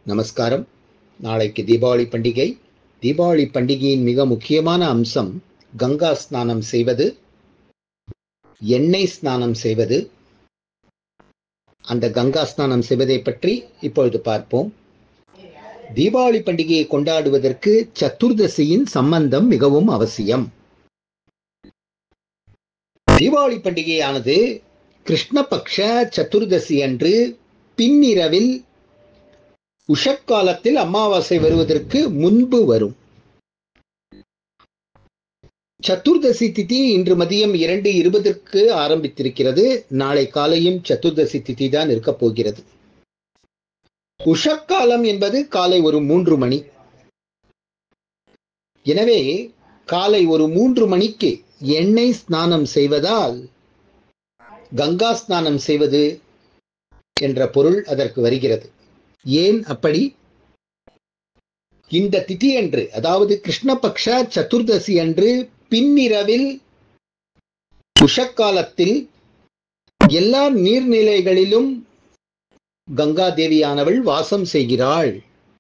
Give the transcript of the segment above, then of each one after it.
நமஸ்காரம் நாளைக்கு தீபாவளி பண்டிகை தீபாவளி பண்டிகையின் மிக முக்கியமான அம்சம் கங்கா ஸ்நானம் செய்வது எண்ணெய் ஸ்நானம் செய்வது அந்த கங்கா ஸ்நானம் செய்வதை பற்றி இப்பொழுது பார்ப்போம் தீபாவளி பண்டிகையை கொண்டாடுவதற்கு சத்துர்தசியின் சம்பந்தம் மிகவும் அவசியம் தீபாவளி பண்டிகையானது கிருஷ்ணபக்ஷ சதுர்தசி அன்று பின்னிரவில் உஷக்காலத்தில் அமாவாசை வருவதற்கு முன்பு வரும் சதுர்தசி திதி இன்று மதியம் இரண்டு இருபதற்கு ஆரம்பித்திருக்கிறது நாளை காலையும் சதுர்தசி திதி தான் இருக்கப் போகிறது உஷக்காலம் என்பது காலை ஒரு மூன்று மணி எனவே காலை ஒரு மூன்று மணிக்கு எண்ணெய் ஸ்நானம் செய்வதால் கங்கா ஸ்நானம் செய்வது என்ற பொருள் அதற்கு வருகிறது ஏன் அப்படி இந்த திதி அன்று அதாவது கிருஷ்ணபக்ஷ சதுர்தசி அன்று பின்னிரவில் உஷக்காலத்தில் எல்லா நீர்நிலைகளிலும் கங்கா தேவியானவள் வாசம் செய்கிறாள்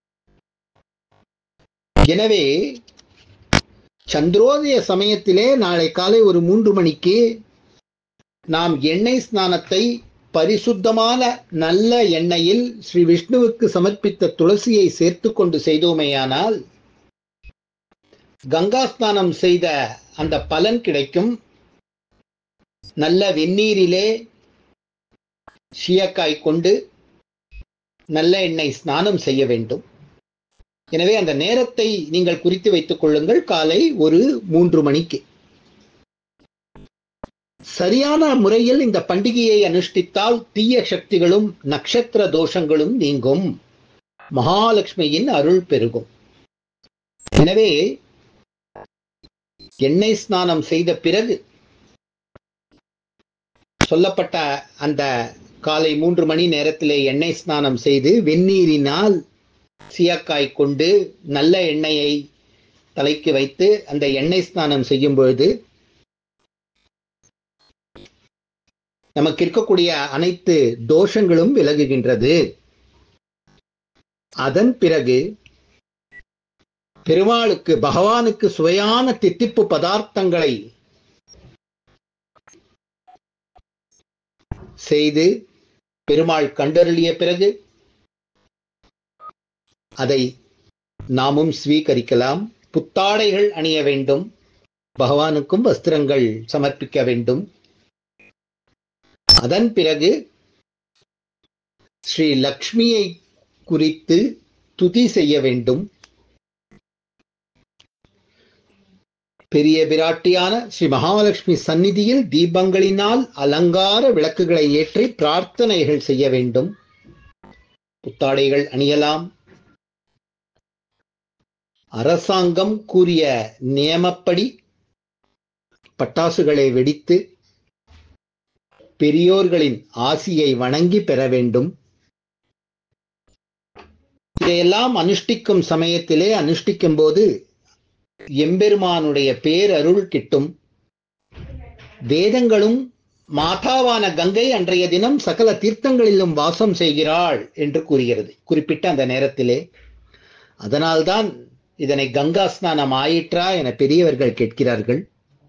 எனவே சந்திரோதய சமயத்திலே நாளை காலை ஒரு மூன்று மணிக்கு நாம் எண்ணெய் ஸ்நானத்தை பரிசுத்தமான நல்ல எண்ணெயில் ஸ்ரீ விஷ்ணுவுக்கு சமர்ப்பித்த துளசியை சேர்த்து கொண்டு செய்தோமேயானால் கங்கா ஸ்நானம் செய்த அந்த பலன் கிடைக்கும் நல்ல வெந்நீரிலே சீயக்காய் கொண்டு நல்ல எண்ணெய் ஸ்நானம் செய்ய வேண்டும் எனவே அந்த நேரத்தை நீங்கள் குறித்து வைத்துக் கொள்ளுங்கள் காலை ஒரு மூன்று மணிக்கு சரியான முறையில் இந்த பண்டிகையை அனுஷ்டித்தால் தீய சக்திகளும் நட்சத்திர தோஷங்களும் நீங்கும் மகாலட்சுமியின் அருள் பெருகும் எனவே எண்ணெய் ஸ்நானம் செய்த பிறகு சொல்லப்பட்ட அந்த காலை மூன்று மணி நேரத்திலே எண்ணெய் ஸ்நானம் செய்து வெந்நீரினால் சீயக்காய் கொண்டு நல்ல எண்ணெயை தலைக்கு வைத்து அந்த எண்ணெய் ஸ்நானம் செய்யும் பொழுது நமக்கு இருக்கக்கூடிய அனைத்து தோஷங்களும் விலகுகின்றது அதன் பிறகு பெருமாளுக்கு பகவானுக்கு சுவையான தித்திப்பு பதார்த்தங்களை செய்து பெருமாள் கண்டருளிய பிறகு அதை நாமும் ஸ்வீகரிக்கலாம் புத்தாடைகள் அணிய வேண்டும் பகவானுக்கும் வஸ்திரங்கள் சமர்ப்பிக்க வேண்டும் அதன் பிறகு ஸ்ரீ லக்ஷ்மியை குறித்து துதி செய்ய வேண்டும் பெரிய பிராட்டியான ஸ்ரீ மகாலட்சுமி சந்நிதியில் தீபங்களினால் அலங்கார விளக்குகளை ஏற்றி பிரார்த்தனைகள் செய்ய வேண்டும் புத்தாடைகள் அணியலாம் அரசாங்கம் கூறிய நியமப்படி பட்டாசுகளை வெடித்து பெரியோர்களின் ஆசியை வணங்கி பெற வேண்டும் இதையெல்லாம் அனுஷ்டிக்கும் சமயத்திலே அனுஷ்டிக்கும் போது எம்பெருமானுடைய பேரருள் கிட்டும் வேதங்களும் மாதாவான கங்கை அன்றைய தினம் சகல தீர்த்தங்களிலும் வாசம் செய்கிறாள் என்று கூறுகிறது குறிப்பிட்ட அந்த நேரத்திலே அதனால்தான் இதனை கங்கா ஸ்நானம் ஆயிற்றா என பெரியவர்கள் கேட்கிறார்கள்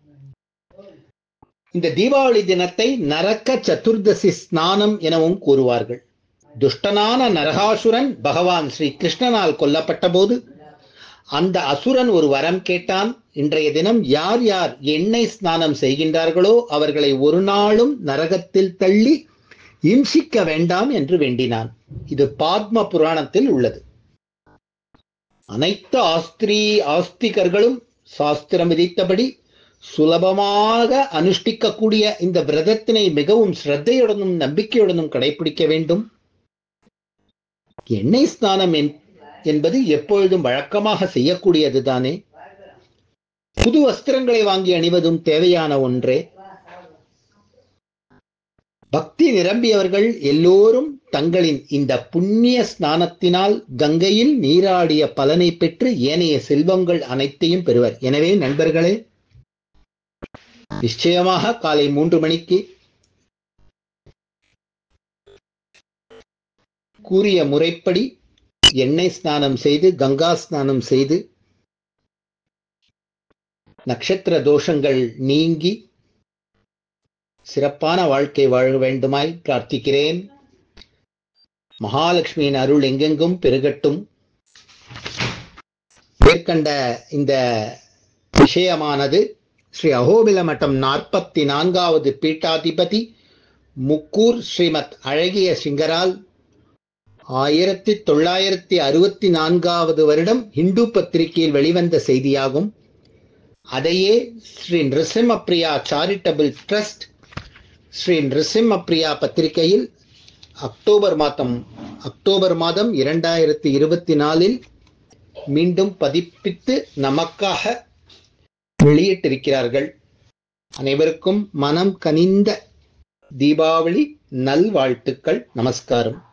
இந்த தீபாவளி தினத்தை நரக்க சதுர்தசி ஸ்நானம் எனவும் கூறுவார்கள் துஷ்டனான நரகாசுரன் பகவான் ஸ்ரீ கிருஷ்ணனால் கொல்லப்பட்ட போது அந்த அசுரன் ஒரு வரம் கேட்டான் இன்றைய தினம் யார் யார் எண்ணெய் ஸ்நானம் செய்கின்றார்களோ அவர்களை ஒரு நாளும் நரகத்தில் தள்ளி இம்சிக்க வேண்டாம் என்று வேண்டினான் இது பாத்ம புராணத்தில் உள்ளது அனைத்து ஆஸ்திரி ஆஸ்திகர்களும் சாஸ்திரம் விதித்தபடி சுலபமாக அனுஷ்டிக்கக்கூடிய இந்த விரதத்தினை மிகவும் ஸ்ரத்தையுடனும் நம்பிக்கையுடனும் கடைபிடிக்க வேண்டும் எண்ணெய் ஸ்நானம் என்பது எப்பொழுதும் வழக்கமாக செய்யக்கூடியது தானே புது வஸ்திரங்களை வாங்கி அணிவதும் தேவையான ஒன்றே பக்தி நிரம்பியவர்கள் எல்லோரும் தங்களின் இந்த புண்ணிய ஸ்நானத்தினால் கங்கையில் நீராடிய பலனை பெற்று ஏனைய செல்வங்கள் அனைத்தையும் பெறுவர் எனவே நண்பர்களே நிச்சயமாக காலை மூன்று மணிக்கு கூறிய முறைப்படி எண்ணெய் ஸ்நானம் செய்து கங்கா ஸ்நானம் செய்து நட்சத்திர தோஷங்கள் நீங்கி சிறப்பான வாழ்க்கை வாழ வேண்டுமாய் பிரார்த்திக்கிறேன் மகாலட்சுமியின் அருள் எங்கெங்கும் பெருகட்டும் மேற்கண்ட இந்த விஷயமானது ஸ்ரீ அகோபில மட்டம் நாற்பத்தி நான்காவது பீட்டாதிபதி முக்கூர் ஸ்ரீமத் அழகிய சிங்கரால் ஆயிரத்தி தொள்ளாயிரத்தி அறுபத்தி நான்காவது வருடம் இந்து பத்திரிகையில் வெளிவந்த செய்தியாகும் அதையே ஸ்ரீ நிருசிம்மப்பிரியா சாரிட்டபிள் ட்ரஸ்ட் ஸ்ரீ நிருசிம்மப்பிரியா பத்திரிகையில் அக்டோபர் மாதம் அக்டோபர் மாதம் இரண்டாயிரத்தி இருபத்தி நாலில் மீண்டும் பதிப்பித்து நமக்காக வெளியிட்டிருக்கிறார்கள் அனைவருக்கும் மனம் கனிந்த தீபாவளி நல்வாழ்த்துக்கள் நமஸ்காரம்